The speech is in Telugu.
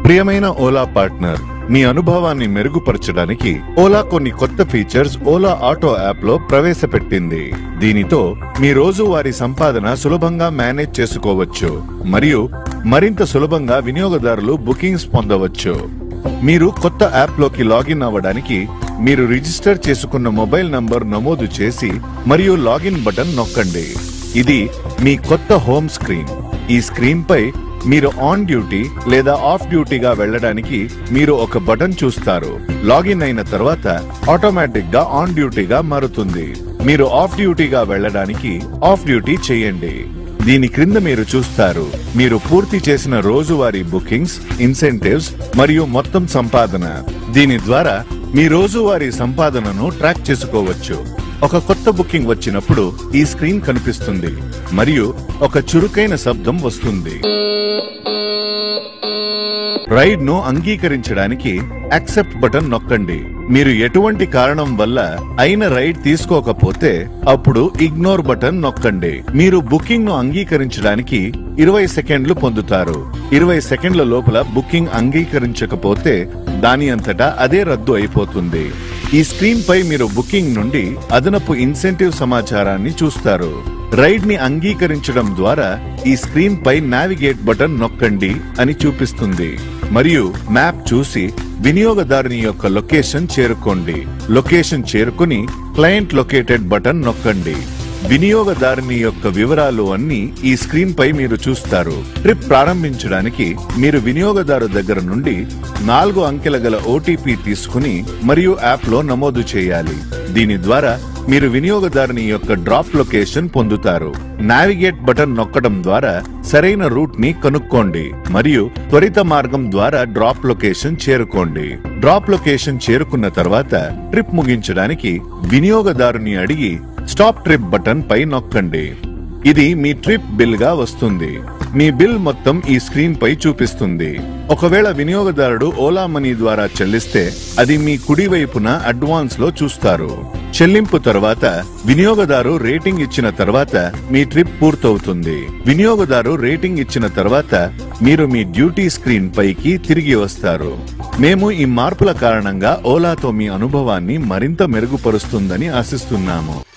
ప్రియమైన ఓలా పార్ట్నర్ మీ అనుభవాన్ని మెరుగుపరచడానికి ఓలా కొన్ని కొత్త ఫీచర్స్ ఓలా ఆటో యాప్ లో ప్రవేశపెట్టింది దీనితో మీ రోజువారీ సంపాదన సులభంగా మేనేజ్ చేసుకోవచ్చు మరియు మరింత సులభంగా వినియోగదారులు బుకింగ్స్ పొందవచ్చు మీరు కొత్త యాప్ లోకి లాగిన్ అవ్వడానికి మీరు రిజిస్టర్ చేసుకున్న మొబైల్ నంబర్ నమోదు చేసి మరియు లాగిన్ బటన్ నొక్కండి ఇది మీ కొత్త హోమ్ స్క్రీన్ ఈ స్క్రీన్ పై మీరు ఆన్ డ్యూటీ లేదా ఆఫ్ డ్యూటీగా వెళ్ళడానికి మీరు ఒక బటన్ చూస్తారు లాగిన్ అయిన తర్వాత ఆటోమేటిక్ గా ఆన్ డ్యూటీగా మారుతుంది మీరు ఆఫ్ డ్యూటీగా వెళ్ళడానికి ఆఫ్ డ్యూటీ చేయండి దీని క్రింద మీరు చూస్తారు మీరు పూర్తి చేసిన రోజువారీ బుకింగ్స్ ఇన్సెంటివ్స్ మరియు మొత్తం సంపాదన దీని ద్వారా మీ రోజువారీ సంపాదనను ట్రాక్ చేసుకోవచ్చు ఒక కొత్త బుకింగ్ వచ్చినప్పుడు ఈ స్క్రీన్ కనిపిస్తుంది మరియు ఒక చురుకైన శబ్దం వస్తుంది రైడ్ ను అంగీకరించడానికి యాక్సెప్ట్ బటన్ నొక్కండి మీరు ఎటువంటి కారణం వల్ల అయిన రైడ్ తీసుకోకపోతే అప్పుడు ఇగ్నోర్ బటన్ నొక్కండి మీరు బుకింగ్ ను అంగీకరించడానికి ఇరవై సెకండ్లు పొందుతారు ఇరవై సెకండ్ల లోపల బుకింగ్ అంగీకరించకపోతే దాని అంతటా అదే రద్దు అయిపోతుంది ఈ స్క్రీన్ పై మీరు బుకింగ్ నుండి అదనపు ఇన్సెంటివ్ సమాచారాన్ని చూస్తారు రైడ్ ని అంగీకరించడం ద్వారా ఈ స్క్రీన్ పై నావిగేట్ బటన్ నొక్కండి అని చూపిస్తుంది మరియు మ్యాప్ చూసి వినియోగదారుని యొక్క లొకేషన్ చేరుకోండి లొకేషన్ చేరుకుని క్లయింట్ లొకేటెడ్ బటన్ నొక్కండి వినియోగదారుని యొక్క వివరాలు అన్ని ఈ స్క్రీన్ పై మీరు చూస్తారు ట్రిప్ ప్రారంభించడానికి మీరు వినియోగదారు దగ్గర నుండి నాలుగు అంకెల గల ఓటీపీ తీసుకుని మరియు యాప్ లో నమోదు చేయాలి దీని ద్వారా మీరు వినియోగదారుని యొక్క డ్రాప్ లొకేషన్ పొందుతారు నావిగేట్ బటన్ నొక్కడం ద్వారా సరైన రూట్ ని కనుక్కోండి మరియు త్వరిత మార్గం ద్వారా డ్రాప్ లొకేషన్ చేరుకోండి డ్రాప్ లొకేషన్ చేరుకున్న తర్వాత ట్రిప్ ముగించడానికి వినియోగదారుని అడిగి స్టాప్ ట్రిప్ బటన్ పై నొక్కండి ఇది మీ ట్రిప్ బిల్ గా వస్తుంది మీ బిల్ మొత్తం ఈ స్క్రీన్ పై చూపిస్తుంది ఒకవేళ వినియోగదారుడు ఓలా మనీ ద్వారా చెల్లిస్తే అది మీ కుడి వైపున అడ్వాన్స్ లో చూస్తారు చెల్లింపు తర్వాత వినియోగదారు రేటింగ్ ఇచ్చిన తర్వాత మీ ట్రిప్ పూర్తవుతుంది వినియోగదారు రేటింగ్ ఇచ్చిన తర్వాత మీరు మీ డ్యూటీ స్క్రీన్ పైకి తిరిగి వస్తారు మేము ఈ మార్పుల కారణంగా ఓలాతో మీ అనుభవాన్ని మరింత మెరుగుపరుస్తుందని ఆశిస్తున్నాము